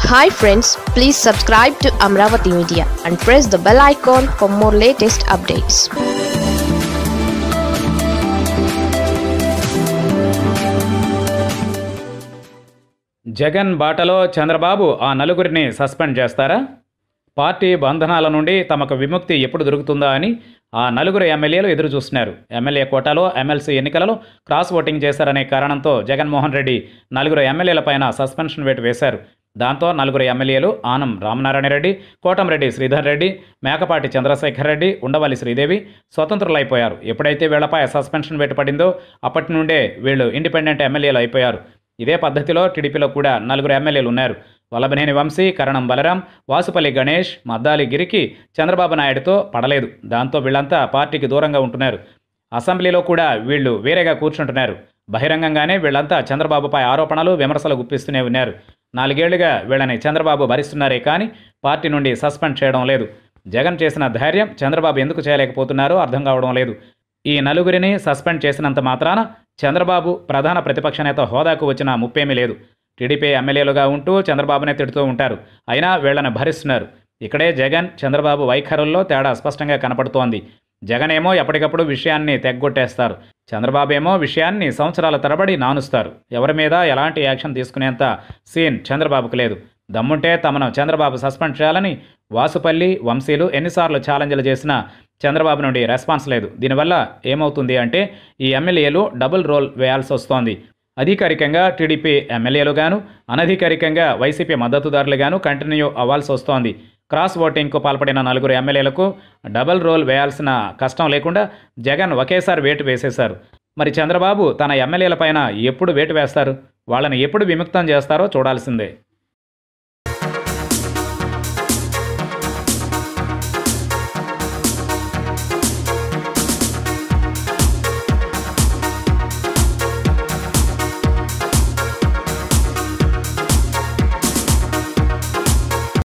hi friends please subscribe to Amaravati media and press the bell icon for more latest updates Jagan బాటలో చంద్రబాబు ఆ నలుగురిని suspend చేస్తారా party బంధనాల నుండి తమకు విముక్తి ఎప్పుడు దొరుకుతుందా అని ఆ నలుగురు ఎమ్మెల్యేలు ఎదురు చూస్తున్నారు ఎమ్మెల్యే కోటాలో ఎమ్మెల్సీ ఎన్నికలలో క్రాస్ ఓటింగ్ చేశారనే కారణంతో జగన్మోహన్ రెడ్డి నలుగురు ఎమ్మెల్యేలపైన సస్పెన్షన్ వేటు వేశారు దాంతో నలుగురు ఎమ్మెల్యేలు ఆనం రామనారాయణ రెడ్డి కోటంరెడ్డి శ్రీధర్ రెడ్డి మేకపాటి చంద్రశేఖర్ రెడ్డి ఉండవల్లి శ్రీదేవి స్వతంత్రులైపోయారు ఎప్పుడైతే వీళ్లపై సస్పెన్షన్ వేటు పడిందో అప్పటి నుండే వీళ్ళు ఇండిపెండెంట్ ఎమ్మెల్యేలు అయిపోయారు ఇదే పద్ధతిలో టీడీపీలో కూడా నలుగురు ఎమ్మెల్యేలు ఉన్నారు వల్లభనేని వంశీ కరణం బలరాం వాసుపల్లి గణేష్ మద్దాలి గిరికి చంద్రబాబు నాయుడుతో పడలేదు దాంతో వీళ్ళంతా పార్టీకి దూరంగా ఉంటున్నారు అసెంబ్లీలో కూడా వీళ్ళు వేరేగా కూర్చుంటున్నారు బహిరంగంగానే వీళ్ళంతా చంద్రబాబుపై ఆరోపణలు విమర్శలు గుప్పిస్తూనే ఉన్నారు నాలుగేళ్లుగా వీళ్ళని చంద్రబాబు భరిస్తున్నారే కానీ పార్టీ నుండి సస్పెండ్ చేయడం లేదు జగన్ చేసిన ధైర్యం చంద్రబాబు ఎందుకు చేయలేకపోతున్నారో అర్థం కావడం లేదు ఈ నలుగురిని సస్పెండ్ చేసినంత మాత్రాన చంద్రబాబు ప్రధాన ప్రతిపక్ష నేత హోదాకు వచ్చిన ముప్పేమీ లేదు టీడీపీ ఎమ్మెల్యేలుగా ఉంటూ చంద్రబాబునే తిడుతూ ఉంటారు అయినా వీళ్ళని భరిస్తున్నారు ఇక్కడే జగన్ చంద్రబాబు వైఖరుల్లో తేడా స్పష్టంగా కనపడుతోంది జగన్ ఏమో ఎప్పటికప్పుడు విషయాన్ని తెగ్గొట్టేస్తారు చంద్రబాబు ఏమో విషయాన్ని సంవత్సరాల తరబడి నానుస్తారు ఎవరి మీద ఎలాంటి యాక్షన్ తీసుకునేంత సీన్ చంద్రబాబుకు లేదు దమ్ముంటే తమను చంద్రబాబు సస్పెండ్ చేయాలని వాసుపల్లి వంశీలు ఎన్నిసార్లు ఛాలెంజ్లు చేసినా చంద్రబాబు నుండి రెస్పాన్స్ లేదు దీనివల్ల ఏమవుతుంది అంటే ఈ ఎమ్మెల్యేలు డబుల్ రోల్ వేయాల్సి వస్తోంది అధికారికంగా టీడీపీ ఎమ్మెల్యేలుగాను అనధికారికంగా వైసీపీ మద్దతుదారులుగాను కంటిన్యూ అవ్వాల్సి వస్తోంది క్రాస్ ఓటింగ్కు పాల్పడిన నలుగురు ఎమ్మెల్యేలకు డబుల్ రోల్ వేయాల్సిన కష్టం లేకుండా జగన్ ఒకేసారి వేటు వేసేశారు మరి చంద్రబాబు తన ఎమ్మెల్యేలపైన ఎప్పుడు వేటు వేస్తారు వాళ్ళని ఎప్పుడు విముక్తం చేస్తారో చూడాల్సిందే